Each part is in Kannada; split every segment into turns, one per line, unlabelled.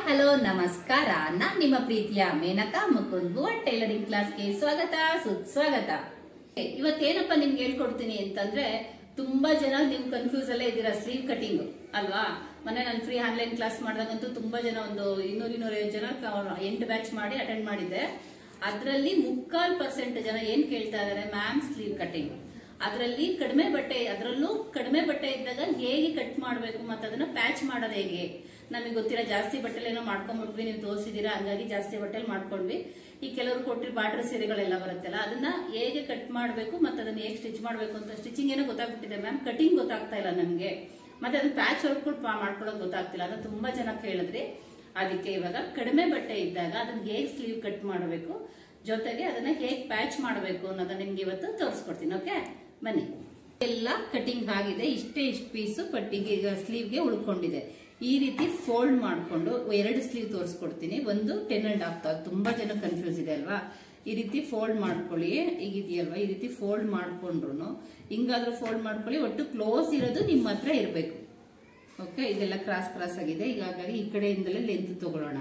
ಹಲೋ ನಮಸ್ಕಾರ ನಾನ್ ನಿಮ್ಮ ಪ್ರೀತಿಯ ಮೇನಕಾ ಮುಕುಂದ್ ಭುವನ್ ಟೈಲರಿಂಗ್ ಕ್ಲಾಸ್ಗೆ ಸ್ವಾಗತ ಸುಸ್ವಾಗತ ಇವತ್ತೇನಪ್ಪ ನಿಮ್ಗೆ ಹೇಳ್ಕೊಡ್ತೀನಿ ಅಂತಂದ್ರೆ ತುಂಬಾ ಜನ ನೀವು ಕನ್ಫ್ಯೂಸ್ ಅಲ್ಲೇ ಇದ್ದೀರಾ ಸ್ಲೀವ್ ಕಟಿಂಗ್ ಅಲ್ವಾ ಮೊನ್ನೆ ನಾನು ಫ್ರೀ ಆನ್ಲೈನ್ ಕ್ಲಾಸ್ ಮಾಡಿದಾಗಂತೂ ತುಂಬಾ ಜನ ಒಂದು ಇನ್ನೂರು ಇನ್ನೂರೈವತ್ತು ಜನ ಕ- ಎಂಟು ಬ್ಯಾಚ್ ಮಾಡಿ ಅಟೆಂಡ್ ಮಾಡಿದ್ದೆ ಅದರಲ್ಲಿ ಮುಕ್ಕಾಲ್ ಪರ್ಸೆಂಟ್ ಜನ ಏನ್ ಕೇಳ್ತಾ ಇದಾರೆ ಮ್ಯಾಮ್ ಸ್ಲೀವ್ ಕಟಿಂಗ್ ಅದರಲ್ಲಿ ಕಡಿಮೆ ಬಟ್ಟೆ ಅದರಲ್ಲೂ ಕಡಿಮೆ ಬಟ್ಟೆ ಇದ್ದಾಗ ಹೇಗೆ ಕಟ್ ಮಾಡಬೇಕು ಮತ್ತೆ ಅದನ್ನ ಪ್ಯಾಚ್ ಮಾಡೋದು ಹೇಗೆ ನಮಗೆ ಗೊತ್ತಿಲ್ಲ ಜಾಸ್ತಿ ಬಟ್ಟೆಲೇನೋ ಮಾಡ್ಕೊಂಡ್ಬಿಟ್ವಿ ನೀವು ತೋರಿಸಿದೀರಾ ಹಂಗಾಗಿ ಜಾಸ್ತಿ ಬಟ್ಟೆಲಿ ಮಾಡ್ಕೊಂಡ್ವಿ ಈ ಕೆಲವರು ಕೊಟ್ಟಿರೋ ಬಾರ್ಡರ್ ಸೀರೆಗಳೆಲ್ಲ ಬರುತ್ತಲ್ಲ ಅದನ್ನ ಹೇಗೆ ಕಟ್ ಮಾಡಬೇಕು ಮತ್ತೆ ಅದನ್ನ ಹೇಗೆ ಸ್ಟಿಚ್ ಮಾಡಬೇಕು ಅಂತ ಸ್ಟಿಚಿಂಗ್ ಏನೋ ಗೊತ್ತಾಗ್ಬಿಟ್ಟಿದೆ ಮ್ಯಾಮ್ ಕಟಿಂಗ್ ಗೊತ್ತಾಗ್ತಾ ಇಲ್ಲ ನಮಗೆ ಮತ್ತೆ ಅದನ್ನ ಪ್ಯಾಚ್ ವರ್ಕ್ ಮಾಡ್ಕೊಳ್ಳೋದು ಗೊತ್ತಾಗ್ತಿಲ್ಲ ಅದನ್ನ ತುಂಬಾ ಜನ ಕೇಳಿದ್ರಿ ಅದಕ್ಕೆ ಇವಾಗ ಕಡಿಮೆ ಬಟ್ಟೆ ಇದ್ದಾಗ ಅದನ್ನ ಹೇಗೆ ಸ್ಲೀವ್ ಕಟ್ ಮಾಡಬೇಕು ಜೊತೆಗೆ ಅದನ್ನ ಹೇಗೆ ಪ್ಯಾಚ್ ಮಾಡಬೇಕು ಅನ್ನೋದನ್ನ ನಿಮ್ಗೆ ಇವತ್ತು ತೋರಿಸ್ಕೊಡ್ತೀನಿ ಓಕೆ ಬನ್ನಿ ಎಲ್ಲ ಕಟಿಂಗ್ ಆಗಿದೆ ಇಷ್ಟೇ ಇಷ್ಟು ಪೀಸು ಪಟ್ಟಿಗೆ ಸ್ಲೀವ್ಗೆ ಉಳ್ಕೊಂಡಿದೆ ಈ ರೀತಿ ಫೋಲ್ಡ್ ಮಾಡಿಕೊಂಡು ಎರಡು ಸ್ಲೀವ್ ತೋರಿಸ್ಕೊಡ್ತೀನಿ ಒಂದು ಟೆನ್ ಅಂಡ್ ಹಾಫ್ ತುಂಬಾ ಜನ ಕನ್ಫ್ಯೂಸ್ ಇದೆ ಅಲ್ವಾ ಈ ರೀತಿ ಫೋಲ್ಡ್ ಮಾಡ್ಕೊಳ್ಳಿ ಈಗ ಇದೆಯಲ್ವಾ ಈ ರೀತಿ ಫೋಲ್ಡ್ ಮಾಡ್ಕೊಂಡ್ರು ಹಿಂಗಾದ್ರೂ ಫೋಲ್ಡ್ ಮಾಡ್ಕೊಳ್ಳಿ ಒಟ್ಟು ಕ್ಲೋಸ್ ಇರೋದು ನಿಮ್ಮ ಹತ್ರ ಇರಬೇಕು ಓಕೆ ಇದೆಲ್ಲ ಕ್ರಾಸ್ ಕ್ರಾಸ್ ಆಗಿದೆ ಈಗ ಹಾಗಾಗಿ ಈ ಕಡೆಯಿಂದಲೇ ಲೆಂತ್ ತಗೊಳ್ಳೋಣ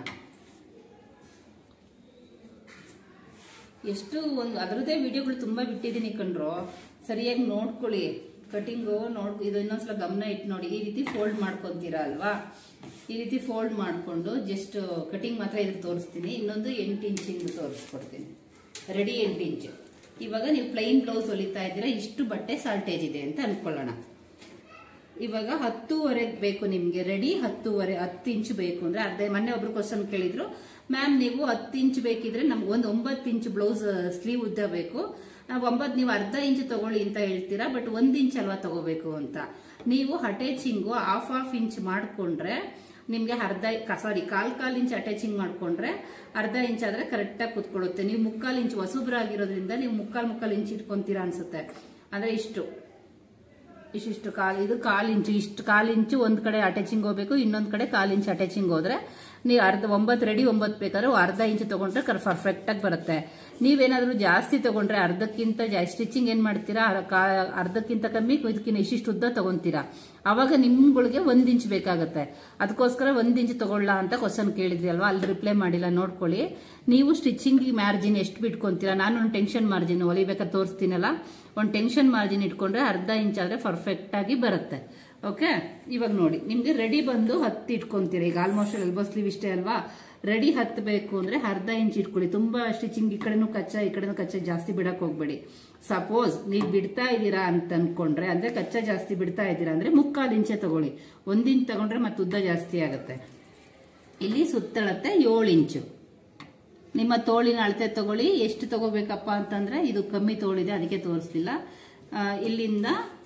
ಎಷ್ಟು ಒಂದು ಅದರದ್ದೇ ವಿಡಿಯೋಗಳು ತುಂಬಾ ಬಿಟ್ಟಿದ್ದೀನಿ ಕಣ್ರು ಸರಿಯಾಗಿ ನೋಡ್ಕೊಳ್ಳಿ ಕಟಿಂಗು ನೋಡ್ ಇದು ಇನ್ನೊಂದ್ಸಲ ಗಮನ ಇಟ್ಟು ನೋಡಿ ಈ ರೀತಿ ಫೋಲ್ಡ್ ಮಾಡ್ಕೊಂತೀರಾ ಅಲ್ವಾ ಈ ರೀತಿ ಫೋಲ್ಡ್ ಮಾಡ್ಕೊಂಡು ಜಸ್ಟ್ ಕಟಿಂಗ್ ಮಾತ್ರ ಇದು ತೋರಿಸ್ತೀನಿ ಇನ್ನೊಂದು ಎಂಟು ಇಂಚಿಂದ ತೋರಿಸ್ಕೊಡ್ತೀನಿ ರೆಡಿ ಎಂಟು ಇಂಚು ಇವಾಗ ನೀವು ಪ್ಲೈನ್ ಬ್ಲೌಸ್ ಹೊಲಿತಾ ಇದ್ದೀರಾ ಇಷ್ಟು ಬಟ್ಟೆ ಸಾಲ್ಟೇಜ್ ಇದೆ ಅಂತ ಅನ್ಕೊಳ್ಳೋಣ ಇವಾಗ ಹತ್ತೂವರೆ ಬೇಕು ನಿಮ್ಗೆ ರೆಡಿ ಹತ್ತೂವರೆ ಹತ್ತು ಇಂಚ್ ಬೇಕು ಅಂದ್ರೆ ಅರ್ಧ ಮೊನ್ನೆ ಒಬ್ರು ಕ್ವಶನ್ ಕೇಳಿದ್ರು ಮ್ಯಾಮ್ ನೀವು ಹತ್ತು ಇಂಚ್ ಬೇಕಿದ್ರೆ ನಮ್ಗೆ ಒಂದು ಒಂಬತ್ತು ಇಂಚ್ ಬ್ಲೌಸ್ ಸ್ಲೀವ್ ಉದ್ದ ಬೇಕು ನಾವು ಒಂಬತ್ತು ನೀವು ಅರ್ಧ ಇಂಚ್ ತಗೊಳ್ಳಿ ಅಂತ ಹೇಳ್ತೀರಾ ಬಟ್ ಒಂದ್ ಇಂಚ್ ಅಲ್ವಾ ತಗೋಬೇಕು ಅಂತ ನೀವು ಅಟ್ಯಾಚಿಂಗು ಹಾಫ್ ಹಾಫ್ ಇಂಚ್ ಮಾಡ್ಕೊಂಡ್ರೆ ನಿಮ್ಗೆ ಅರ್ಧ ಸಾರಿ ಕಾಲ್ ಕಾಲ್ ಇಂಚ್ ಅಟ್ಯಾಚಿಂಗ್ ಮಾಡ್ಕೊಂಡ್ರೆ ಅರ್ಧ ಇಂಚ್ ಆದ್ರೆ ಕರೆಕ್ಟಾಗಿ ಕುತ್ಕೊಳ್ಳುತ್ತೆ ನೀವು ಮುಕ್ಕಾಲ್ ಇಂಚ್ ಹೊಸಬ್ರಾಗಿರೋದ್ರಿಂದ ನೀವು ಮುಕ್ಕಾಲ್ ಮುಕ್ಕಾಲ್ ಇಂಚ್ ಇಟ್ಕೊಂತೀರಾ ಅನ್ಸುತ್ತೆ ಅಂದ್ರೆ ಇಷ್ಟು ಇಷ್ಟಿಷ್ಟು ಕಾಲ್ ಇದು ಕಾಲ್ ಇಂಚು ಇಷ್ಟು ಕಾಲ್ ಇಂಚು ಒಂದ್ ಕಡೆ ಅಟ್ಯಾಚಿಂಗ್ ಹೋಗ್ಬೇಕು ಇನ್ನೊಂದ್ ಕಡೆ ಕಾಲ್ ಇಂಚ್ ಅಟ್ಯಾಚಿಂಗ್ ಹೋದ್ರೆ ನೀವು ಅರ್ಧ ಒಂಬತ್ತು ರೆಡಿ ಒಂಬತ್ತು ಬೇಕಾದ್ರೆ ಅರ್ಧ ಇಂಚು ತಗೊಂಡ್ರೆ ಪರ್ಫೆಕ್ಟ್ ಆಗಿ ಬರುತ್ತೆ ನೀವೇನಾದ್ರೂ ಜಾಸ್ತಿ ತಗೊಂಡ್ರೆ ಅರ್ಧಕ್ಕಿಂತ ಜಾಸ್ತಿ ಸ್ಟಿಚಿಂಗ್ ಏನ್ ಮಾಡ್ತೀರಾ ಅರ- ಕಾ- ಅರ್ಧಕ್ಕಿಂತ ಕಮ್ಮಿ ಇದಕ್ಕಿಂತ ಇಷ್ಟಿಷ್ಟು ಉದ್ದ ತಗೊಂತೀರಾ ಅವಾಗ ನಿಮ್ಗಳಿಗೆ ಒಂದ್ ಇಂಚ್ ಬೇಕಾಗುತ್ತೆ ಅದಕ್ಕೋಸ್ಕರ ಒಂದ್ ಇಂಚ್ ತಗೊಳ್ಳ ಅಂತ ಕ್ವಶನ್ ಕೇಳಿದ್ರಿ ಅಲ್ವಾ ಅಲ್ಲಿ ರಿಪ್ಲೈ ಮಾಡಿಲ್ಲ ನೋಡ್ಕೊಳ್ಳಿ ನೀವು ಸ್ಟಿಚಿಂಗ್ ಮಾರ್ಜಿನ್ ಎಷ್ಟು ಬಿಟ್ಕೊಂತೀರಾ ನಾನು ಒಂದು ಟೆನ್ಷನ್ ಮಾರ್ಜಿನ್ ಹೊಲಿಬೇಕಾದ್ರೆ ತೋರಿಸ್ತೀನಲ್ಲ ಒಂದು ಟೆನ್ಷನ್ ಮಾರ್ಜಿನ್ ಇಟ್ಕೊಂಡ್ರೆ ಅರ್ಧ ಇಂಚ್ ಆದ್ರೆ ಪರ್ಫೆಕ್ಟ್ ಆಗಿ ಬರುತ್ತೆ ಓಕೆ ಇವಾಗ ನೋಡಿ ನಿಮ್ಗೆ ರೆಡಿ ಬಂದು ಹತ್ತು ಇಟ್ಕೊಂತೀರಾ ಈಗ ಆಲ್ಮೋಸ್ಟ್ ಎಲ್ಬೋ ಸ್ಲೀವ್ ಇಷ್ಟೇ ಅಲ್ವಾ ರೆಡಿ ಹತ್ತು ಬೇಕು ಅಂದ್ರೆ ಅರ್ಧ ಇಂಚ್ ಇಟ್ಕೊಳ್ಳಿ ತುಂಬಾ ಸ್ಟಿಚಿಂಗ್ ಈ ಕಡೆನೂ ಕಚ್ಚಾ ಈ ಕಡೆನೂ ಕಚ್ಚಾ ಜಾಸ್ತಿ ಬಿಡಕ್ ಹೋಗ್ಬೇಡಿ ಸಪೋಸ್ ನೀವು ಬಿಡ್ತಾ ಇದ್ದೀರಾ ಅಂತ ಅನ್ಕೊಂಡ್ರೆ ಅಂದ್ರೆ ಕಚ್ಚಾ ಜಾಸ್ತಿ ಬಿಡ್ತಾ ಇದ್ದೀರಾ ಅಂದ್ರೆ ಮುಕ್ಕಾಲು ಇಂಚೆ ತಗೊಳ್ಳಿ ಒಂದ್ ಇಂಚ್ ತಗೊಂಡ್ರೆ ಮತ್ತೆ ಉದ್ದ ಜಾಸ್ತಿ ಆಗುತ್ತೆ ಇಲ್ಲಿ ಸುತ್ತಳತೆ ಏಳು ಇಂಚು ನಿಮ್ಮ ತೋಳಿನ ಅಳತೆ ತಗೊಳ್ಳಿ ಎಷ್ಟು ತಗೋಬೇಕಪ್ಪ ಅಂತಂದ್ರೆ ಇದು ಕಮ್ಮಿ ತೋಳಿದೆ ಅದಕ್ಕೆ ತೋರಿಸ್ಲಿಲ್ಲ ಆ, ಇಲ್ಲಿಂದ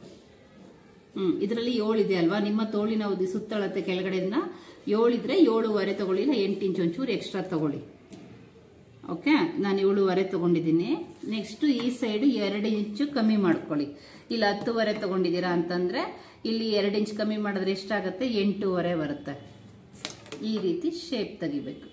ಹ್ಮ್ ಇದರಲ್ಲಿ ಏಳಿದೆ ಅಲ್ವಾ ನಿಮ್ಮ ತೋಳಿನ ಉದ್ದ ಸುತ್ತಳತೆ ಕೆಳಗಡೆಯಿಂದ ಏಳಿದ್ರೆ ಏಳುವರೆ ತಗೊಳ್ಳಿ ಇಲ್ಲ ಎಂಟು ಇಂಚ್ ಒಂಚೂರು ಎಕ್ಸ್ಟ್ರಾ ತಗೊಳ್ಳಿ ಓಕೆ ನಾನು ಏಳುವರೆ ತಗೊಂಡಿದ್ದೀನಿ ನೆಕ್ಸ್ಟ್ ಈ ಸೈಡ್ ಎರಡು ಇಂಚು ಕಮ್ಮಿ ಮಾಡ್ಕೊಳ್ಳಿ ಇಲ್ಲಿ ಹತ್ತುವರೆ ತಗೊಂಡಿದ್ದೀರಾ ಅಂತಂದ್ರೆ ಇಲ್ಲಿ ಎರಡು ಇಂಚ್ ಕಮ್ಮಿ ಮಾಡಿದ್ರೆ ಎಷ್ಟಾಗುತ್ತೆ ಎಂಟೂವರೆ ಬರುತ್ತೆ ಈ ರೀತಿ ಶೇಪ್ ತೆಗಿಬೇಕು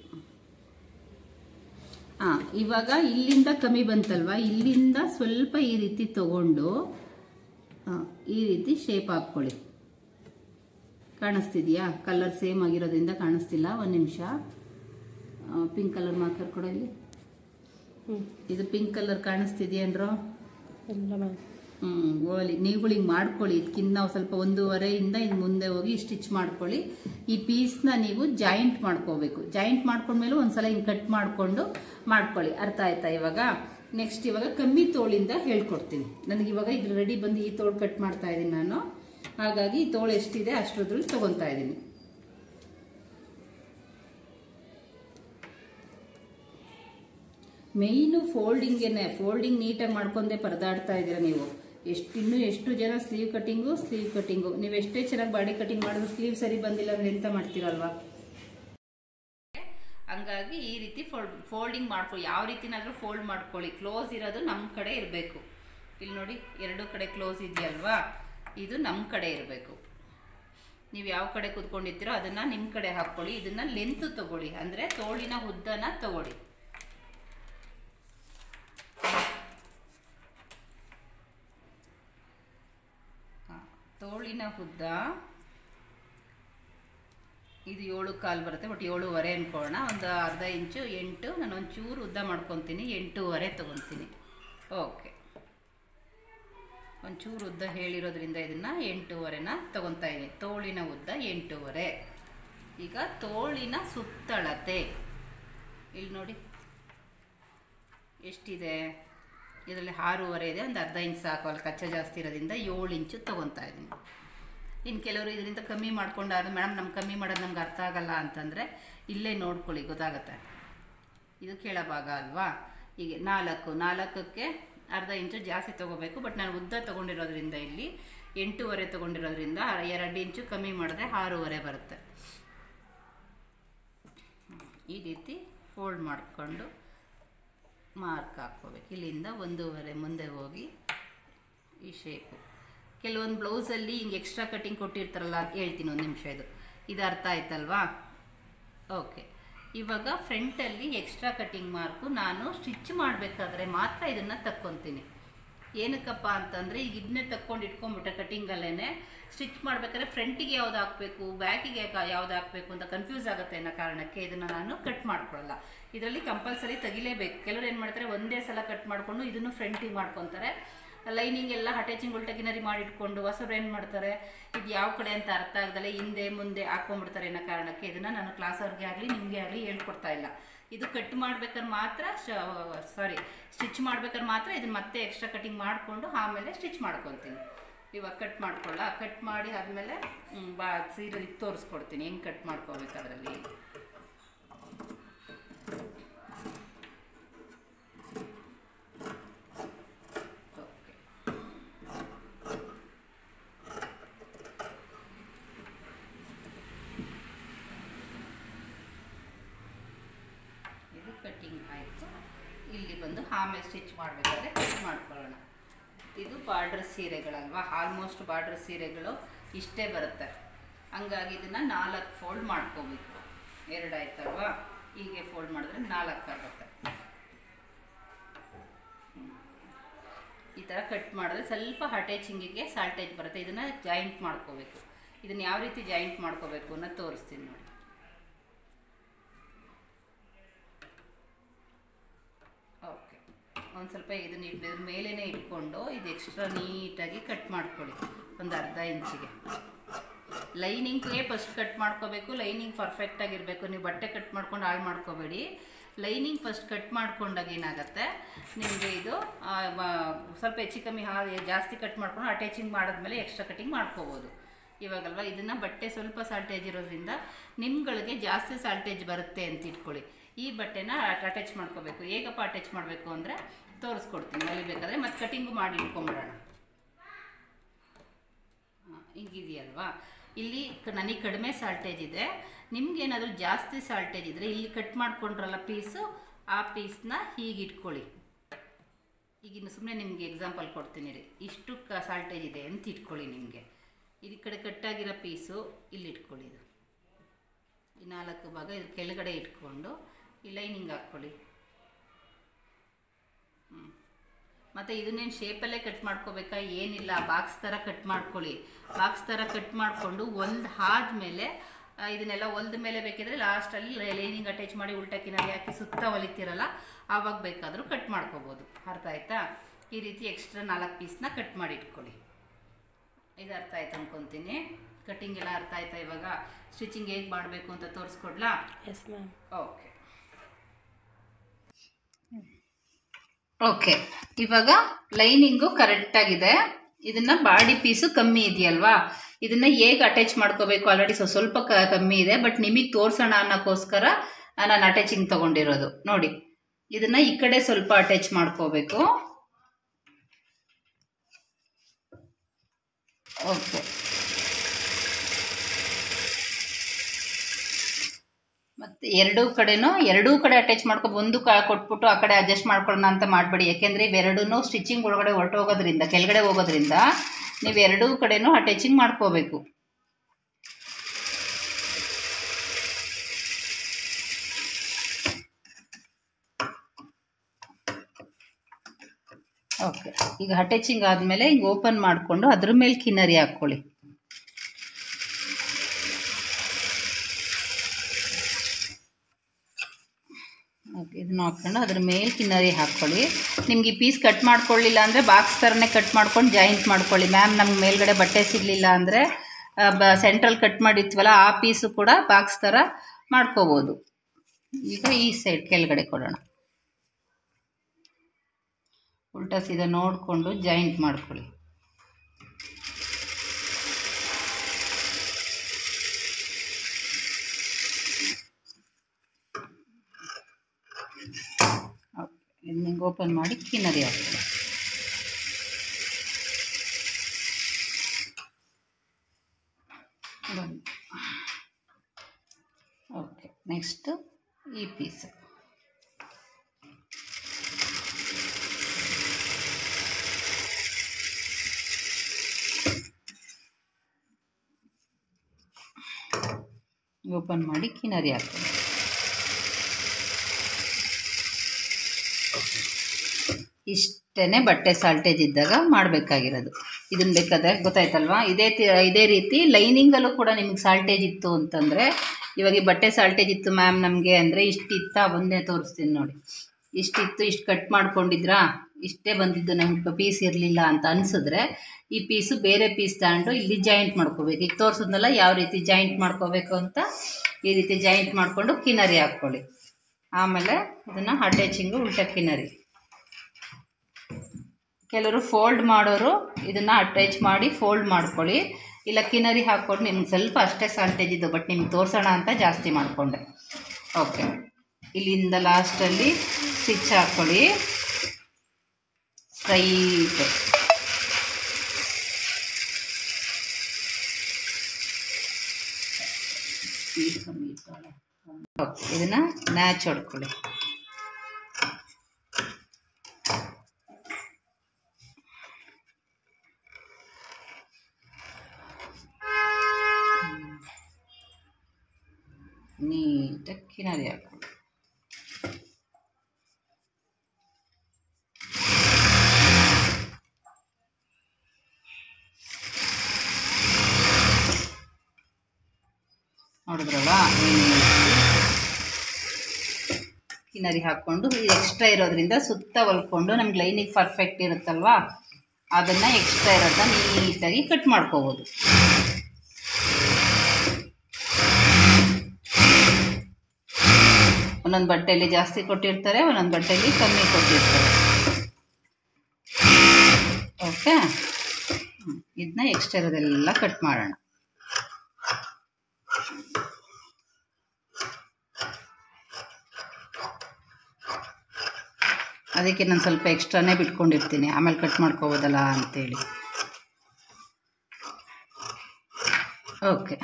ಆ ಇವಾಗ ಇಲ್ಲಿಂದ ಕಮ್ಮಿ ಬಂತಲ್ವಾ ಇಲ್ಲಿಂದ ಸ್ವಲ್ಪ ಈ ರೀತಿ ತಗೊಂಡು ಆ, ಈ ರೀತಿ ಶೇಪ್ ಹಾಕ್ಕೊಳ್ಳಿ ಕಾಣಿಸ್ತಿದ್ಯಾ ಕಲರ್ ಸೇಮ್ ಆಗಿರೋದ್ರಿಂದ ಕಾಣಿಸ್ತಿಲ್ಲ ಒಂದು ನಿಮಿಷ ಪಿಂಕ್ ಕಲರ್ ಮಾರ್ಕರ್ ಕೊಡ ಇಲ್ಲಿ ಇದು ಪಿಂಕ್ ಕಲರ್ ಕಾಣಿಸ್ತಿದ್ಯೇನ್ರೋ
ಇಲ್ಲ ಮ್ಯಾಮ್
ಹ್ಮ್ ಓಲಿ ನೀವುಗಳು ಹಿಂಗ್ ಮಾಡ್ಕೊಳ್ಳಿ ಇದಕ್ಕಿಂತ ನಾವು ಸ್ವಲ್ಪ ಒಂದೂವರೆಯಿಂದ ಇದು ಮುಂದೆ ಹೋಗಿ ಸ್ಟಿಚ್ ಮಾಡ್ಕೊಳ್ಳಿ ಈ ಪೀಸ್ನ ನೀವು ಜಾಯಿಂಟ್ ಮಾಡ್ಕೋಬೇಕು ಜಾಯಿಂಟ್ ಮಾಡ್ಕೊಂಡ್ಮೇಲೆ ಒಂದ್ಸಲ ಹಿಂಗ್ ಕಟ್ ಮಾಡ್ಕೊಂಡು ಮಾಡ್ಕೊಳ್ಳಿ ಅರ್ಥ ಆಯ್ತಾ ಇವಾಗ ನೆಕ್ಸ್ಟ್ ಇವಾಗ ಕಮ್ಮಿ ತೋಳಿಂದ ಹೇಳ್ಕೊಡ್ತೀನಿ ನನಗೆ ಇವಾಗ ಇದು ರೆಡಿ ಬಂದು ಈ ತೋಳು ಕಟ್ ಮಾಡ್ತಾ ಇದ್ದೀನಿ ನಾನು ಹಾಗಾಗಿ ಈ ತೋಳು ಎಷ್ಟಿದೆ ಅಷ್ಟರದ್ರಲ್ಲಿ ತಗೊಂತಾ ಇದ್ದೀನಿ ಮೇಯ್ನು ಫೋಲ್ಡಿಂಗೇನೆ ಫೋಲ್ಡಿಂಗ್ ನೀಟಾಗಿ ಮಾಡ್ಕೊಂಡೆ ಪರದಾಡ್ತಾ ಇದ್ದೀರಾ ನೀವು ಎಷ್ಟು ಇನ್ನು ಎಷ್ಟು ಜನ ಸ್ಲೀವ್ ಕಟಿಂಗು ಸ್ಲೀವ್ ಕಟಿಂಗು ನೀವು ಎಷ್ಟೇ ಚೆನ್ನಾಗಿ ಬಾಡಿ ಕಟಿಂಗ್ ಮಾಡಿದ್ರು ಸ್ಲೀವ್ ಸರಿ ಬಂದಿಲ್ಲ ಅಂದ್ರೆ ಎಂತ ಮಾಡ್ತೀರಲ್ವಾ ಹಂಗಾಗಿ ಈ ರೀತಿ ಫೋಲ್ಡ್ ಫೋಲ್ಡಿಂಗ್ ಮಾಡ್ಕೊಳ್ಳಿ ಯಾವ ರೀತಿನಾದ್ರೂ ಫೋಲ್ಡ್ ಮಾಡ್ಕೊಳ್ಳಿ ಕ್ಲೋಸ್ ಇರೋದು ನಮ್ಮ ಕಡೆ ಇರಬೇಕು ಇಲ್ಲಿ ನೋಡಿ ಎರಡು ಕಡೆ ಕ್ಲೋಸ್ ಇದೆಯಲ್ವಾ ಇದು ನಮ್ಮ ಕಡೆ ಇರಬೇಕು ನೀವು ಯಾವ ಕಡೆ ಕೂತ್ಕೊಂಡಿರ್ತೀರೋ ಅದನ್ನ ನಿಮ್ಮ ಕಡೆ ಹಾಕ್ಕೊಳ್ಳಿ ಇದನ್ನ ಲೆಂತ್ ತಗೊಳ್ಳಿ ಅಂದ್ರೆ ತೋಳಿನ ಉದ್ದನ ತಗೊಳ್ಳಿ ಹಾ, ತೋಳಿನ ಉದ್ದ ಇದು ಏಳು ಕಾಲು ಬರುತ್ತೆ ಬಟ್ ಏಳುವರೆ ಅನ್ಕೊಳ್ಳೋಣ ಒಂದು ಅರ್ಧ ಇಂಚು ಎಂಟು ನಾನು ಒಂಚೂರು ಉದ್ದ ಮಾಡ್ಕೊತೀನಿ ಎಂಟೂವರೆ ತೊಗೊತೀನಿ ಓಕೆ ಒಂಚೂರು ಉದ್ದ ಹೇಳಿರೋದ್ರಿಂದ ಇದನ್ನು ಎಂಟೂವರೆನ ತೊಗೊತಾ ಇದ್ದೀನಿ ತೋಳಿನ ಉದ್ದ ಎಂಟೂವರೆ ಈಗ ತೋಳಿನ ಸುತ್ತಳತೆ ಇಲ್ಲಿ ನೋಡಿ ಎಷ್ಟಿದೆ ಇದರಲ್ಲಿ ಆರೂವರೆ ಇದೆ ಒಂದು ಅರ್ಧ ಇಂಚ್ ಸಾಕು ಅಲ್ಲಿ ಕಚ್ಚಾ ಜಾಸ್ತಿ ಇರೋದ್ರಿಂದ ಏಳು ಇಂಚು ತೊಗೊತಾ ಇದ್ದೀನಿ ಇನ್ನು ಕೆಲವರು ಇದರಿಂದ ಕಮ್ಮಿ ಮಾಡ್ಕೊಂಡು ಅದು ಮೇಡಮ್ ನಮ್ಗೆ ಕಮ್ಮಿ ಮಾಡೋದು ನಮ್ಗೆ ಅರ್ಥ ಆಗಲ್ಲ ಅಂತಂದರೆ ಇಲ್ಲೇ ನೋಡ್ಕೊಳ್ಳಿ ಗೊತ್ತಾಗುತ್ತೆ ಇದು ಕೆಳಭಾಗ ಅಲ್ವಾ ಹೀಗೆ ನಾಲ್ಕು ನಾಲ್ಕಕ್ಕೆ ಅರ್ಧ ಇಂಚು ಜಾಸ್ತಿ ತೊಗೋಬೇಕು ಬಟ್ ನಾನು ಉದ್ದ ತೊಗೊಂಡಿರೋದ್ರಿಂದ ಇಲ್ಲಿ ಎಂಟೂವರೆ ತೊಗೊಂಡಿರೋದ್ರಿಂದ ಎರಡು ಇಂಚು ಕಮ್ಮಿ ಮಾಡಿದ್ರೆ ಆರೂವರೆ ಬರುತ್ತೆ ಈ ರೀತಿ ಫೋಲ್ಡ್ ಮಾಡಿಕೊಂಡು ಮಾರ್ಕ್ ಹಾಕ್ಕೋಬೇಕು ಇಲ್ಲಿಂದ ಒಂದೂವರೆ ಮುಂದೆ ಹೋಗಿ ಈ ಶೇಪು ಕೆಲವೊಂದು ಬ್ಲೌಸಲ್ಲಿ ಹಿಂಗೆ ಎಕ್ಸ್ಟ್ರಾ ಕಟ್ಟಿಂಗ್ ಕೊಟ್ಟಿರ್ತಾರಲ್ಲ ಅಂತ ಹೇಳ್ತೀನಿ ಒಂದು ನಿಮಿಷ ಇದು ಇದು ಅರ್ಥ ಆಯ್ತಲ್ವಾ ಓಕೆ ಇವಾಗ ಫ್ರಂಟಲ್ಲಿ ಎಕ್ಸ್ಟ್ರಾ ಕಟ್ಟಿಂಗ್ ಮಾರ್ಕು ನಾನು ಸ್ಟಿಚ್ ಮಾಡಬೇಕಾದ್ರೆ ಮಾತ್ರ ಇದನ್ನು ತಕ್ಕೊತೀನಿ ಏನಕ್ಕಪ್ಪ ಅಂತಂದರೆ ಈಗ ಇದನ್ನೇ ತಕ್ಕೊಂಡು ಇಟ್ಕೊಂಡ್ಬಿಟ್ರೆ ಕಟ್ಟಿಂಗಲ್ಲೇ ಸ್ಟಿಚ್ ಮಾಡ್ಬೇಕಾದ್ರೆ ಫ್ರಂಟಿಗೆ ಯಾವ್ದು ಹಾಕಬೇಕು ಬ್ಯಾಕಿಗೆ ಯಾವ್ದು ಹಾಕಬೇಕು ಅಂತ ಕನ್ಫ್ಯೂಸ್ ಆಗುತ್ತೆ ಅನ್ನೋ ಕಾರಣಕ್ಕೆ ಇದನ್ನು ನಾನು ಕಟ್ ಮಾಡ್ಕೊಳ್ಳಲ್ಲ ಇದರಲ್ಲಿ ಕಂಪಲ್ಸರಿ ತೆಗಿಲೇಬೇಕು ಕೆಲವರು ಏನು ಮಾಡ್ತಾರೆ ಒಂದೇ ಸಲ ಕಟ್ ಮಾಡಿಕೊಂಡು ಇದನ್ನು ಫ್ರಂಟಿಗೆ ಮಾಡ್ಕೊತಾರೆ ಲೈನಿಂಗ್ ಎಲ್ಲ ಅಟ್ಯಾಚಿಂಗ್ ಉಲ್ಟಗಿನರಿ ಮಾಡಿಟ್ಕೊಂಡು ಹೊಸಬ್ರು ಏನು ಮಾಡ್ತಾರೆ ಇದು ಯಾವ ಕಡೆ ಅಂತ ಅರ್ಥ ಆಗದಲ್ಲೇ ಹಿಂದೆ ಮುಂದೆ ಹಾಕೊಂಡ್ಬಿಡ್ತಾರೆ ಅನ್ನೋ ಕಾರಣಕ್ಕೆ ಇದನ್ನು ನಾನು ಕ್ಲಾಸ್ ಅವ್ರಿಗೆ ಆಗಲಿ ನಿಮಗೆ ಆಗಲಿ ಹೇಳ್ಕೊಡ್ತಾ ಇಲ್ಲ ಇದು ಕಟ್ ಮಾಡ್ಬೇಕಾದ್ರೆ ಮಾತ್ರ ಸಾರಿ ಸ್ಟಿಚ್ ಮಾಡ್ಬೇಕಾದ್ರೆ ಮಾತ್ರ ಇದನ್ನ ಮತ್ತೆ ಎಕ್ಸ್ಟ್ರಾ ಕಟಿಂಗ್ ಮಾಡಿಕೊಂಡು ಆಮೇಲೆ ಸ್ಟಿಚ್ ಮಾಡ್ಕೊತೀನಿ ಇವಾಗ ಕಟ್ ಮಾಡ್ಕೊಳ್ಳ ಕಟ್ ಮಾಡಿ ಆದಮೇಲೆ ಬಾ ಸೀರೆ ಇದು ತೋರಿಸ್ಕೊಡ್ತೀನಿ ಹೆಂಗೆ ಕಟ್ ಮಾಡ್ಕೋಬೇಕು ಅದರಲ್ಲಿ ಓಕೆ ಇದು ಕಟ್ಟಿಂಗ್ ಆಯಿತು ಇಲ್ಲಿ ಬಂದು ಆಮೇಲೆ ಸ್ಟಿಚ್ ಮಾಡಬೇಕಾದ್ರೆ ಕಟ್ ಮಾಡ್ಕೊಳ್ಳೋಣ ಇದು ಬಾರ್ಡ್ರ್ ಸೀರೆಗಳಲ್ವಾ ಆಲ್ಮೋಸ್ಟ್ ಬಾರ್ಡ್ರ್ ಸೀರೆಗಳು ಇಷ್ಟೇ ಬರುತ್ತೆ ಹಂಗಾಗಿ ಇದನ್ನು ನಾಲ್ಕು ಫೋಲ್ಡ್ ಮಾಡ್ಕೋಬೇಕು ಎರಡು ಆಯ್ತಲ್ವಾ ಹೀಗೆ ಫೋಲ್ಡ್ ಮಾಡಿದ್ರೆ ನಾಲ್ಕು ಆಗುತ್ತೆ ಹ್ಮ್. ಈ ಥರ ಕಟ್ ಮಾಡಿದ್ರೆ ಸ್ವಲ್ಪ ಅಟ್ಯಾಚಿಂಗಿಗೆ ಸಾಲ್ಟೇಜ್ ಬರುತ್ತೆ ಇದನ್ನು ಜಾಯಿಂಟ್ ಮಾಡ್ಕೋಬೇಕು ಇದನ್ನು ಯಾವ ರೀತಿ ಜಾಯಿಂಟ್ ಮಾಡ್ಕೋಬೇಕು ಅನ್ನೋದು ತೋರಿಸ್ತೀನಿ ನೋಡಿ ಓಕೆ ಒಂದು ಸ್ವಲ್ಪ ಇದನ್ನ ಇದ್ರ ಮೇಲೇ ಇಟ್ಕೊಂಡು ಇದು ಎಕ್ಸ್ಟ್ರಾ ನೀಟಾಗಿ ಕಟ್ ಮಾಡ್ಕೊಳ್ಳಿ ಒಂದು ಅರ್ಧ ಇಂಚಿಗೆ ಲೈನಿಂಗ್ಗೆ ಫಸ್ಟ್ ಕಟ್ ಮಾಡ್ಕೋಬೇಕು ಲೈನಿಂಗ್ ಪರ್ಫೆಕ್ಟಾಗಿರಬೇಕು ನೀವು ಬಟ್ಟೆ ಕಟ್ ಮಾಡ್ಕೊಂಡು ಹಾಳು ಮಾಡ್ಕೋಬೇಡಿ ಲೈನಿಂಗ್ ಫಸ್ಟ್ ಕಟ್ ಮಾಡ್ಕೊಂಡಾಗ ಏನಾಗುತ್ತೆ ನಿಮಗೆ ಇದು ಆ, ಮ- ಸ್ವಲ್ಪ ಹೆಚ್ಚು ಕಮ್ಮಿ ಹಾ ಜಾಸ್ತಿ ಕಟ್ ಮಾಡ್ಕೊಂಡು ಅಟ್ಯಾಚಿಂಗ್ ಮಾಡಿದ್ಮೇಲೆ ಎಕ್ಸ್ಟ್ರಾ ಕಟಿಂಗ್ ಮಾಡ್ಕೋಬೋದು ಇವಾಗಲ್ವಾ ಇದನ್ನು ಬಟ್ಟೆ ಸ್ವಲ್ಪ ಸಾಲ್ಟೇಜ್ ಇರೋದ್ರಿಂದ ನಿಮ್ಗಳಿಗೆ ಜಾಸ್ತಿ ಸಾಲ್ಟೇಜ್ ಬರುತ್ತೆ ಅಂತ ಇಟ್ಕೊಳ್ಳಿ ಈ ಬಟ್ಟೆನ ಅಟ್ಯಾಚ್ ಮಾಡ್ಕೋಬೇಕು ಹೇಗಪ್ಪ ಅಟ್ಯಾಚ್ ಮಾಡಬೇಕು ಅಂದರೆ ತೋರಿಸ್ಕೊಡ್ತೀನಿ ಹೊಲಿಬೇಕಾದ್ರೆ ಮತ್ತು ಕಟಿಂಗು ಮಾಡಿ ಇಟ್ಕೊಂಬಿಡೋಣ ಹಿಂಗಿದೆಯಲ್ವಾ ಇಲ್ಲಿ ಕ- ನನಗೆ ಕಡಿಮೆ ಸಾಲ್ಟೇಜ್ ಇದೆ ನಿಮ್ಗೇನಾದರೂ ಜಾಸ್ತಿ ಸಾಲ್ಟೇಜ್ ಇದ್ದರೆ ಇಲ್ಲಿ ಕಟ್ ಮಾಡ್ಕೊಂಡ್ರಲ್ಲ ಪೀಸು ಆ ಪೀಸ್ನ ಹೀಗೆ ಇಟ್ಕೊಳ್ಳಿ ಈಗ ಇನ್ನು ಸುಮ್ಮನೆ ನಿಮಗೆ ಎಕ್ಸಾಂಪಲ್ ಕೊಡ್ತೀನಿ ರೀ ಇಷ್ಟು ಕ ಸಾಲ್ಟೇಜ್ ಇದೆ ಅಂತ ಇಟ್ಕೊಳ್ಳಿ ನಿಮಗೆ ಇದು ಈ ಕಡೆ ಕಟ್ಟಾಗಿರೋ ಪೀಸು ಇಲ್ಲಿ ಇಟ್ಕೊಳ್ಳಿ ಇದು ಈ ನಾಲ್ಕು ಭಾಗ ಇದು ಕೆಳಗಡೆ ಇಟ್ಕೊಂಡು ಈ ಲೈನಿಂಗ್ ಹಾಕ್ಕೊಳ್ಳಿ ಮತ್ತು ಇದನ್ನೇನು ಶೇಪಲ್ಲೇ ಕಟ್ ಮಾಡ್ಕೋಬೇಕಾ ಏನಿಲ್ಲ ಬಾಕ್ಸ್ ಥರ ಕಟ್ ಮಾಡ್ಕೊಳ್ಳಿ ಬಾಕ್ಸ್ ಥರ ಕಟ್ ಮಾಡಿಕೊಂಡು ಹೊಲ್ದು ಆದಮೇಲೆ ಇದನ್ನೆಲ್ಲ ಹೊಲ್ದ ಮೇಲೆ ಬೇಕಿದ್ರೆ ಲಾಸ್ಟಲ್ಲಿ ಲೈನಿಂಗ್ ಅಟ್ಯಾಚ್ ಮಾಡಿ ಉಲ್ಟಾ ಕಿನಾರಿ ಹಾಕಿ ಸುತ್ತ ಹೊಲಿತೀರಲ್ಲ ಆವಾಗ ಬೇಕಾದರೂ ಕಟ್ ಮಾಡ್ಕೋಬೋದು ಅರ್ಥ ಆಯ್ತಾ ಈ ರೀತಿ ಎಕ್ಸ್ಟ್ರಾ ನಾಲ್ಕು ಪೀಸ್ನ ಕಟ್ ಮಾಡಿ ಇಟ್ಕೊಳ್ಳಿ ಇದು ಅರ್ಥ ಆಯ್ತು ಅನ್ಕೊತೀನಿ ಕಟ್ಟಿಂಗ್ ಎಲ್ಲ ಅರ್ಥ ಆಯ್ತಾ ಇವಾಗ ಸ್ಟಿಚಿಂಗ್ ಹೇಗೆ ಮಾಡಬೇಕು ಅಂತ ತೋರಿಸ್ಕೊಡ್ಲಾ
ಎಸ್ ಮ್ಯಾಮ್
ಓಕೆ ಓಕೆ ಇವಾಗ ಲೈನಿಂಗು ಕರೆಕ್ಟ್ ಆಗಿದೆ ಇದನ್ನ ಬಾಡಿ ಪೀಸು ಕಮ್ಮಿ ಇದೆಯಲ್ವಾ ಇದನ್ನ ಹೇಗೆ ಅಟ್ಯಾಚ್ ಮಾಡ್ಕೋಬೇಕು ಆಲ್ರೆಡಿ ಸ್ವಲ್ಪ ಕ- ಕಮ್ಮಿ ಇದೆ ಬಟ್ ನಿಮಗೆ ತೋರ್ಸೋಣ ಅನ್ನೋಕ್ಕೋಸ್ಕರ ನಾನು ಅಟ್ಯಾಚಿಂಗ್ ತಗೊಂಡಿರೋದು ನೋಡಿ ಇದನ್ನ ಈ ಕಡೆ ಸ್ವಲ್ಪ ಅಟ್ಯಾಚ್ ಮಾಡ್ಕೋಬೇಕು ಓಕೆ ಮತ್ತೆ ಎರಡೂ ಕಡೆನೂ ಎರಡೂ ಕಡೆ ಅಟ್ಯಾಚ್ ಮಾಡ್ಕೊ ಒಂದು ಕ ಕೊಟ್ಬಿಟ್ಟು ಆ ಕಡೆ ಅಡ್ಜಸ್ಟ್ ಮಾಡ್ಕೊಳ್ಳೋಣ ಅಂತ ಮಾಡಬೇಡಿ ಯಾಕೆಂದರೆ ಇವೆರಡೂ ಸ್ಟಿಚಿಂಗ್ ಒಳಗಡೆ ಹೊರಟೋಗೋದ್ರಿಂದ ಕೆಳಗಡೆ ಹೋಗೋದ್ರಿಂದ ನೀವು ಎರಡೂ ಕಡೆನೂ ಅಟ್ಯಾಚಿಂಗ್ ಮಾಡ್ಕೋಬೇಕು ಓಕೆ ಈಗ ಅಟ್ಯಾಚಿಂಗ್ ಆದಮೇಲೆ ಹಿಂಗೆ ಓಪನ್ ಮಾಡಿಕೊಂಡು ಅದ್ರ ಮೇಲೆ ಕಿನ್ನರಿ ಹಾಕ್ಕೊಳ್ಳಿ ಓಕೆ ಇದನ್ನ ಹಾಕ್ಕೊಂಡು ಅದ್ರ ಮೇಲೆ ಕಿನ್ನರಿ ಹಾಕ್ಕೊಳ್ಳಿ ನಿಮ್ಗೆ ಈ ಪೀಸ್ ಕಟ್ ಮಾಡ್ಕೊಳ್ಳಿಲ್ಲ ಅಂದರೆ ಬಾಕ್ಸ್ ಥರನೇ ಕಟ್ ಮಾಡ್ಕೊಂಡು ಜಾಯಿಂಟ್ ಮಾಡ್ಕೊಳ್ಳಿ ಮ್ಯಾಮ್ ನಮ್ಗೆ ಮೇಲ್ಗಡೆ ಬಟ್ಟೆ ಸಿಗಲಿಲ್ಲ ಅಂದರೆ ಬ ಸೆಂಟ್ರಲ್ ಕಟ್ ಮಾಡಿರ್ತೀವಲ್ಲ ಆ ಪೀಸು ಕೂಡ ಬಾಕ್ಸ್ ಥರ ಮಾಡ್ಕೋಬೋದು ಈಗ ಈ ಸೈಡ್ ಕೆಳಗಡೆ ಕೊಡೋಣ ಉಲ್ಟಾ ಸೀದಾ ನೋಡಿಕೊಂಡು ಜಾಯಿಂಟ್ ಮಾಡ್ಕೊಳ್ಳಿ ಇದನ್ನ ಓಪನ್ ಮಾಡಿ ಕಿನ್ನರಿ ಹಾಕ್ಕೊಳ್ಳಿ ಓಕೆ ನೆಕ್ಸ್ಟ್ ಈ ಪೀಸ್ ಓಪನ್ ಮಾಡಿ ಕಿನರಿ ಹಾಕ್ತೀನಿ ಇಷ್ಟೇ ಬಟ್ಟೆ ಸಾಲ್ಟೇಜ್ ಇದ್ದಾಗ ಮಾಡಬೇಕಾಗಿರೋದು ಇದನ್ನು ಬೇಕಾದ್ರೆ ಗೊತ್ತಾಯ್ತಲ್ವಾ ಇದೇ ತಿ ಇದೇ ರೀತಿ ಲೈನಿಂಗಲ್ಲೂ ಕೂಡ ನಿಮಗೆ ಸಾಲ್ಟೇಜ್ ಇತ್ತು ಅಂತಂದರೆ ಇವಾಗ ಈ ಬಟ್ಟೆ ಸಾಲ್ಟೇಜ್ ಇತ್ತು ಮ್ಯಾಮ್ ನಮಗೆ ಅಂದರೆ ಇಷ್ಟಿತ್ತ ಒಂದೇ ತೋರಿಸ್ತೀನಿ ನೋಡಿ ಇಷ್ಟಿತ್ತು ಇಷ್ಟು ಕಟ್ ಮಾಡ್ಕೊಂಡಿದ್ರಾ ಇಷ್ಟೇ ಬಂದಿದ್ದು ನಮ್ಗೆ ಪೀಸ್ ಇರಲಿಲ್ಲ ಅಂತ ಅನಿಸಿದ್ರೆ ಈ ಪೀಸು ಬೇರೆ ಪೀಸ್ ತಗೊಂಡು ಇಲ್ಲಿ ಜಾಯಿಂಟ್ ಮಾಡ್ಕೋಬೇಕು ಈಗ ತೋರಿಸಿದ್ನಲ್ಲ ಯಾವ ರೀತಿ ಜಾಯಿಂಟ್ ಮಾಡ್ಕೋಬೇಕು ಅಂತ ಈ ರೀತಿ ಜಾಯಿಂಟ್ ಮಾಡಿಕೊಂಡು ಕಿನರಿ ಹಾಕ್ಕೊಳ್ಳಿ ಆಮೇಲೆ ಇದನ್ನು ಅಟ್ಯಾಚಿಂಗು ಉಲ್ಟಾ ಕಿನರಿ ಕೆಲವರು ಫೋಲ್ಡ್ ಮಾಡೋರು ಇದನ್ನು ಅಟ್ಯಾಚ್ ಮಾಡಿ ಫೋಲ್ಡ್ ಮಾಡ್ಕೊಳ್ಳಿ ಇಲ್ಲ ಕಿನರಿ ಹಾಕ್ಕೊಂಡು ನಿಮ್ಗೆ ಸ್ವಲ್ಪ ಅಷ್ಟೇ ಸಾಲ್ಟೇಜ್ ಇದ್ದು ಬಟ್ ನಿಮ್ಗೆ ತೋರಿಸೋಣ ಅಂತ ಜಾಸ್ತಿ ಮಾಡಿಕೊಂಡೆ ಓಕೆ ಇಲ್ಲಿಂದ ಲಾಸ್ಟಲ್ಲಿ ಸ್ಟಿಚ್ ಹಾಕ್ಕೊಳ್ಳಿ ಸ್ಟ್ರೈಟ್ ಓಕೆ ಇದನ್ನು ನ್ಯಾಚ್ ಹೊಡ್ಕೊಳ್ಳಿ ನೀಟಾಗಿ ಕಿನಾರಿ ಹಾಕೊಳ್ಳಿ ನೋಡಿದ್ರಲ್ಲ ಕಿನರಿ ಹಾಕ್ಕೊಂಡು ಇದು ಎಕ್ಸ್ಟ್ರಾ ಇರೋದ್ರಿಂದ ಸುತ್ತ ಹೊಲ್ಕೊಂಡು ನಮ್ಗೆ ಲೈನಿಗೆ ಪರ್ಫೆಕ್ಟ್ ಇರುತ್ತಲ್ವಾ ಅದನ್ನು ಎಕ್ಸ್ಟ್ರಾ ಇರೋದನ್ನ ನೀಟಾಗಿ ಕಟ್ ಮಾಡ್ಕೋಬೋದು ಒಂದೊಂದು ಬಟ್ಟೆಯಲ್ಲಿ ಜಾಸ್ತಿ ಕೊಟ್ಟಿರ್ತಾರೆ ಒಂದೊಂದು ಬಟ್ಟೆಯಲ್ಲಿ ಕಮ್ಮಿ ಕೊಟ್ಟಿರ್ತಾರೆ ಓಕೆ ಇದನ್ನ ಎಕ್ಸ್ಟ್ರಾ ಇರೋದೆಲ್ಲ ಕಟ್ ಮಾಡೋಣ ಅದಕ್ಕೆ ನಾನು ಸ್ವಲ್ಪ ಎಕ್ಸ್ಟ್ರಾನೇ ಬಿಟ್ಕೊಂಡಿರ್ತೀನಿ ಆಮೇಲೆ ಕಟ್ ಮಾಡ್ಕೋಬೋದಲ್ಲ ಅಂತೇಳಿ ಓಕೆ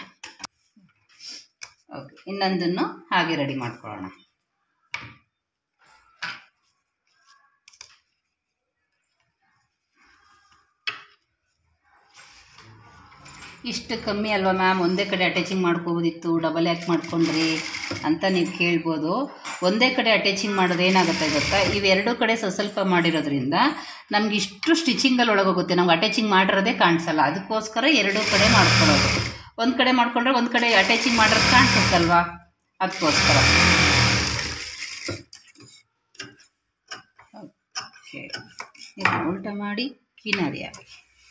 ಓಕೆ ಇನ್ನೊಂದನ್ನು ಹಾಗೆ ರೆಡಿ ಮಾಡ್ಕೊಳ್ಳೋಣ ಇಷ್ಟು ಕಮ್ಮಿ ಅಲ್ವಾ ಮ್ಯಾಮ್ ಒಂದೇ ಕಡೆ ಅಟ್ಯಾಚಿಂಗ್ ಮಾಡ್ಕೋಬೋದಿತ್ತು ಡಬಲ್ ಯಾಕೆ ಮಾಡ್ಕೊಂಡ್ರಿ ಅಂತ ನೀವು ಕೇಳ್ಬೋದು ಒಂದೇ ಕಡೆ ಅಟ್ಯಾಚಿಂಗ್ ಮಾಡೋದು ಏನಾಗುತ್ತೆ ಗೊತ್ತಾ ಇವೆರಡು ಕಡೆ ಸ್ವಲ್ಪ ಸ್ವಲ್ಪ ಮಾಡಿರೋದ್ರಿಂದ ನಮ್ಗೆ ಇಷ್ಟು ಸ್ಟಿಚಿಂಗಲ್ಲಿ ಒಳಗೋಗುತ್ತೆ ನಮ್ಗೆ ಅಟ್ಯಾಚಿಂಗ್ ಮಾಡಿರೋದೇ ಕಾಣಿಸಲ್ಲ ಅದಕ್ಕೋಸ್ಕರ ಎರಡೂ ಕಡೆ ಮಾಡ್ಕೊಳ್ಳೋದು ಒಂದು ಕಡೆ ಮಾಡ್ಕೊಂಡ್ರೆ ಒಂದು ಕಡೆ ಅಟ್ಯಾಚಿಂಗ್ ಮಾಡಿರೋದು ಕಾಣಿಸುತ್ತಲ್ವಾ ಅದಕ್ಕೋಸ್ಕರ ಓಕೆ ಇದನ್ನು ಉಲ್ಟ ಮಾಡಿ ಕಿನಾರಿ ಹಾಕಿ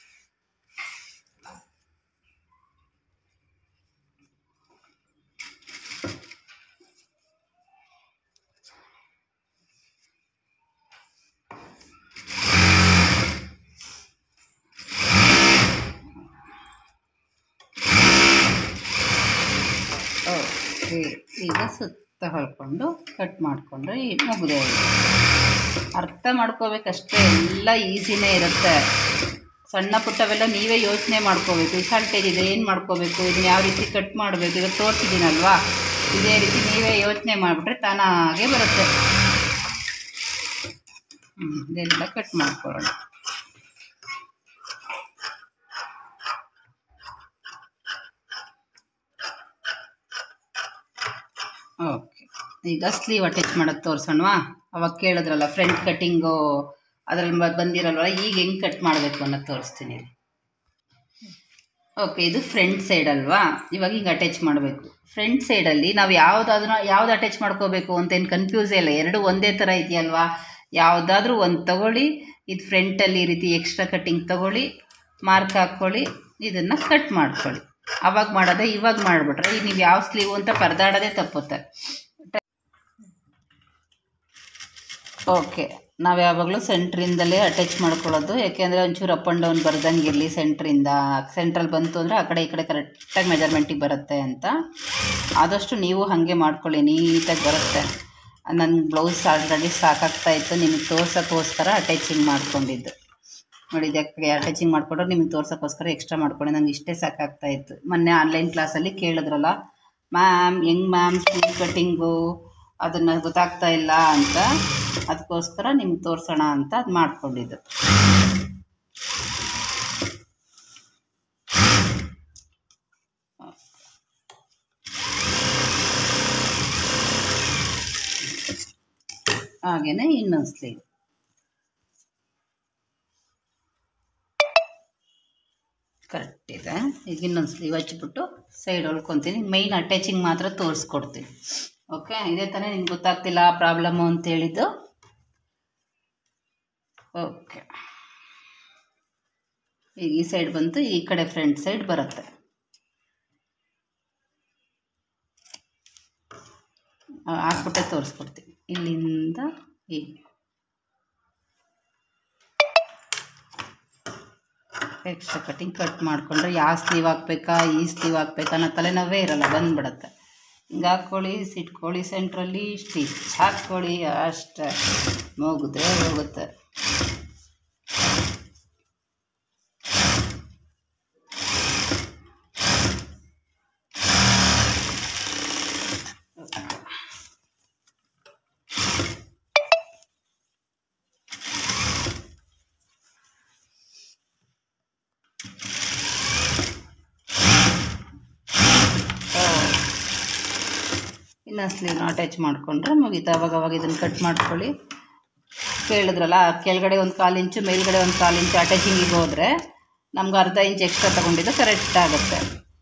ಓಕೆ ಈಗ ಸುತ್ತ ಹೊಲ್ಕೊಂಡು ಕಟ್ ಮಾಡಿಕೊಂಡ್ರೆ ಮುಗಿದೆ ಅರ್ಥ ಮಾಡ್ಕೋಬೇಕಷ್ಟೇ ಎಲ್ಲ ಈಸಿನೇ ಇರುತ್ತೆ ಸಣ್ಣ ಪುಟ್ಟವೆಲ್ಲ ನೀವೇ ಯೋಚನೆ ಮಾಡ್ಕೋಬೇಕು ಈ ಸಾಲ್ಟೇಜ್ ಇದೆ ಏನು ಮಾಡ್ಕೋಬೇಕು ಇದನ್ನ ಯಾವ ರೀತಿ ಕಟ್ ಮಾಡಬೇಕು ಇವಾಗ ತೋರಿಸಿದ್ದೀನಲ್ವಾ ಇದೇ ರೀತಿ ನೀವೇ ಯೋಚನೆ ಮಾಡಿಬಿಟ್ರೆ ತಾನಾಗೆ ಬರುತ್ತೆ ಹ್ಞೂ ಇದೆಲ್ಲ ಕಟ್ ಮಾಡ್ಕೊಳ್ಳೋಣ ಓಕೆ ಈಗ ಸ್ಲೀವ್ ಅಟ್ಯಾಚ್ ಮಾಡೋದು ತೋರಿಸೋಣವಾ ಅವಾಗ ಕೇಳಿದ್ರಲ್ಲ ಫ್ರಂಟ್ ಕಟ್ಟಿಂಗು ಅದರಲ್ಲಿ ಬಂದಿರಲ್ವ ಈಗ ಹೆಂಗೆ ಕಟ್ ಮಾಡಬೇಕು ಅನ್ನೋದು ತೋರಿಸ್ತೀನಿ ರೀ ಓಕೆ ಇದು ಫ್ರಂಟ್ ಸೈಡ್ ಅಲ್ವಾ ಇವಾಗ ಹಿಂಗೆ ಅಟ್ಯಾಚ್ ಮಾಡಬೇಕು ಫ್ರಂಟ್ ಸೈಡಲ್ಲಿ ನಾವು ಯಾವುದಾದ್ರೂ ಯಾವ್ದು ಅಟ್ಯಾಚ್ ಮಾಡ್ಕೋಬೇಕು ಅಂತ ಏನು ಕನ್ಫ್ಯೂಸ್ ಇಲ್ಲ ಎರಡು ಒಂದೇ ಥರ ಇದೆಯಲ್ವಾ ಯಾವುದಾದ್ರೂ ಒಂದು ತಗೊಳ್ಳಿ ಇದು ಫ್ರಂಟಲ್ಲಿ ಈ ರೀತಿ ಎಕ್ಸ್ಟ್ರಾ ಕಟ್ಟಿಂಗ್ ತಗೊಳ್ಳಿ ಮಾರ್ಕ್ ಹಾಕ್ಕೊಳ್ಳಿ ಇದನ್ನು ಕಟ್ ಮಾಡ್ಕೊಳ್ಳಿ ಅವಾಗ ಮಾಡೋದೇ ಇವಾಗ ಮಾಡಿಬಿಟ್ರೆ ಈಗ ನೀವು ಯಾವ ಸ್ಲೀವ್ ಅಂತ ಪರದಾಡೋದೇ ತಪ್ಪುತ್ತೆ ಓಕೆ ನಾವು ಯಾವಾಗಲೂ ಸೆಂಟ್ರಿಂದಲೇ ಅಟ್ಯಾಚ್ ಮಾಡ್ಕೊಳ್ಳೋದು ಯಾಕೆಂದರೆ ಒಂಚೂರು ಅಪ್ ಆ್ಯಂಡ್ ಡೌನ್ ಬರ್ದಂಗೆ ಇರಲಿ ಸೆಂಟ್ರಿಂದ ಸೆಂಟ್ರಲ್ಲಿ ಬಂತು ಅಂದರೆ ಆ ಕಡೆ ಈ ಕಡೆ ಕರೆಕ್ಟಾಗಿ ಮೆಜರ್ಮೆಂಟಿಗೆ ಬರುತ್ತೆ ಅಂತ ಆದಷ್ಟು ನೀವು ಹಾಗೆ ಮಾಡ್ಕೊಳ್ಳಿ ನೀಟಾಗಿ ಬರುತ್ತೆ ನನ್ನ ಬ್ಲೌಸ್ ಆಲ್ರೆಡಿ ಸಾಕಾಗ್ತಾ ಇತ್ತು ನಿಮಗೆ ತೋರ್ಸೋಕ್ಕೋಸ್ಕರ ಅಟ್ಯಾಚಿಂಗ್ ಮಾಡ್ಕೊಂಡಿದ್ದು ನೋಡಿ ಇದಕ್ಕೆ ಅಟ್ಯಾಚಿಂಗ್ ಮಾಡ್ಕೊಂಡ್ರೆ ನಿಮಗೆ ತೋರ್ಸೋಕ್ಕೋಸ್ಕರ ಎಕ್ಸ್ಟ್ರಾ ಮಾಡ್ಕೊಂಡೆ ನಂಗೆ ಇಷ್ಟೇ ಸಾಕಾಗ್ತಾ ಇತ್ತು ಮೊನ್ನೆ ಆನ್ಲೈನ್ ಕ್ಲಾಸಲ್ಲಿ ಕೇಳಿದ್ರಲ್ಲ ಮ್ಯಾಮ್ ಹೆಂಗ್ ಮ್ಯಾಮ್ ಸ್ಲೀವ್ ಕಟ್ಟಿಂಗು ಅದನ್ನು ಗೊತ್ತಾಗ್ತಾ ಇಲ್ಲ ಅಂತ ಅದಕ್ಕೋಸ್ಕರ ನಿಮ್ಗೆ ತೋರಿಸೋಣ ಅಂತ ಅದು ಮಾಡ್ಕೊಂಡಿದ್ದು ಹಾಗೇನೆ ಇನ್ನೊಂದು ಸ್ಲೀವ್ ಕರೆಕ್ಟ್ ಇದೆ ಈಗ ಇನ್ನೊಂದು ಸ್ಲೀವ್ ಹಚ್ಬಿಟ್ಟು ಸೈಡ್ ಹೊಲ್ಕೊತೀನಿ ಮೈನ್ ಅಟ್ಯಾಚಿಂಗ್ ಮಾತ್ರ ತೋರಿಸ್ಕೊಡ್ತೀನಿ ಓಕೆ ಇದೇ ತಾನೇ ನಿಮ್ಗೆ ಗೊತ್ತಾಗ್ತಿಲ್ಲ ಪ್ರಾಬ್ಲಮ್ಮು ಅಂತ ಹೇಳಿದ್ದು ಓಕೆ ಈಗ ಈ ಸೈಡ್ ಬಂತು ಈ ಕಡೆ ಫ್ರಂಟ್ ಸೈಡ್ ಬರುತ್ತೆ ಆ- ಹಾಕ್ಬಿಟ್ಟೆ ತೋರಿಸ್ಕೊಡ್ತೀನಿ ಇಲ್ಲಿಂದ ಹೀಗೆ ಎಕ್ಸ್ಟ್ರಾ ಕಟ್ಟಿಂಗ್ ಕಟ್ ಮಾಡಿಕೊಂಡ್ರೆ ಯಾವ ಸ್ಲೀವ್ ಹಾಕ್ಬೇಕಾ ಈ ಸ್ಲೀವ್ ಹಾಕ್ಬೇಕಾ ಅನ್ನೋ ತಲೆನೋವೇ ಇರಲ್ಲ ಬಂದ್ಬಿಡತ್ತೆ ಹಿಂಗೆ ಹಾಕ್ಕೊಳ್ಳಿ ಸಿಟ್ಕೊಳ್ಳಿ ಸೆಂಟ್ರಲ್ಲಿ ಸ್ಟಿಚ್ ಹಾಕ್ಕೊಳ್ಳಿ ಅಷ್ಟೇ ಮುಗಿದ್ರೆ ಹೋಗುತ್ತೆ ಇನ್ನೊಂದು ಸ್ಲೀವ್ನ ಅಟ್ಯಾಚ್ ಮಾಡಿಕೊಂಡ್ರೆ ಮುಗೀತು ಅವಾಗ ಅವಾಗ ಇದನ್ನು ಕಟ್ ಮಾಡ್ಕೊಳ್ಳಿ ಕೇಳಿದ್ರಲ್ಲ ಕೆಳಗಡೆ ಒಂದು ಕಾಲು ಇಂಚು ಮೇಲ್ಗಡೆ ಒಂದು ಕಾಲು ಇಂಚು ಅಟ್ಯಾಚಿಂಗಿಗೆ ಹೋದರೆ ನಮ್ಗೆ ಅರ್ಧ ಇಂಚ್ ಎಕ್ಸ್ಟ್ರಾ ತೊಗೊಂಡಿದ್ದು ಕರೆಕ್ಟ್ ಆಗುತ್ತೆ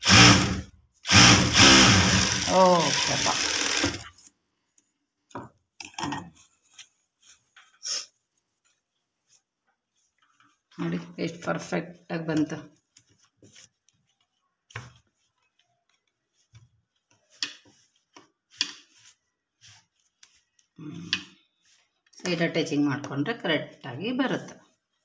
ಓಕೆಪ್ಪ ನೋಡಿ ಎಷ್ಟು ಪರ್ಫೆಕ್ಟಾಗಿ ಬಂತು ಸೈಡ್ ಅಟ್ಯಾಚಿಂಗ್ ಮಾಡಿಕೊಂಡ್ರೆ ಕರೆಕ್ಟಾಗಿ ಬರುತ್ತೆ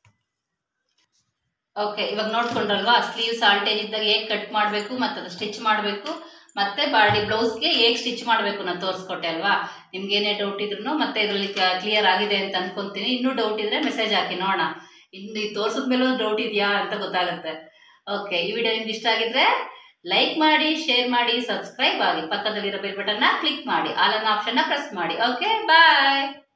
ಓಕೆ ಇವಾಗ ನೋಡ್ಕೊಂಡ್ರಲ್ವಾ ಸ್ಲೀವ್ ಸಾಲ್ಟೇಜ್ ಇದ್ದಾಗ ಹೇಗೆ ಕಟ್ ಮಾಡಬೇಕು ಮತ್ತು ಅದು ಸ್ಟಿಚ್ ಮಾಡಬೇಕು ಮತ್ತೆ ಬಾಡಿ ಬ್ಲೌಸ್ಗೆ ಹೇಗೆ ಸ್ಟಿಚ್ ಮಾಡಬೇಕು ನಾನು ತೋರಿಸ್ಕೊಟ್ಟೆ ಅಲ್ವಾ ನಿಮ್ಗೆ ಏನೇ ಡೌಟ್ ಇದ್ರು ಮತ್ತೆ ಇದರಲ್ಲಿ ಕ್ಲಿಯರ್ ಆಗಿದೆ ಅಂತ ಅನ್ಕೊಂತೀನಿ ಇನ್ನೂ ಡೌಟ್ ಇದ್ರೆ ಮೆಸೇಜ್ ಹಾಕಿ ನೋಡೋಣ ಇನ್ನು ಈ ತೋರ್ಸಿದ ಮೇಲೂ ಡೌಟ್ ಇದೆಯಾ ಅಂತ ಗೊತ್ತಾಗುತ್ತೆ ಓಕೆ ಈ ವಿಡಿಯೋ ನಿಮ್ಗೆ ಇಷ್ಟ ಆಗಿದ್ರೆ ಲೈಕ್ ಮಾಡಿ ಶೇರ್ ಮಾಡಿ ಸಬ್ಸ್ಕ್ರೈಬ್ ಆಗಿ ಪಕ್ಕದಲ್ಲಿರೋ ಬೆಲ್ ಬಟನ್ನ ಕ್ಲಿಕ್ ಮಾಡಿ ಆಲ್ ಅನ್ನೋ ಆಪ್ಷನ್ನ ಪ್ರೆಸ್ ಮಾಡಿ ಓಕೆ ಬಾಯ್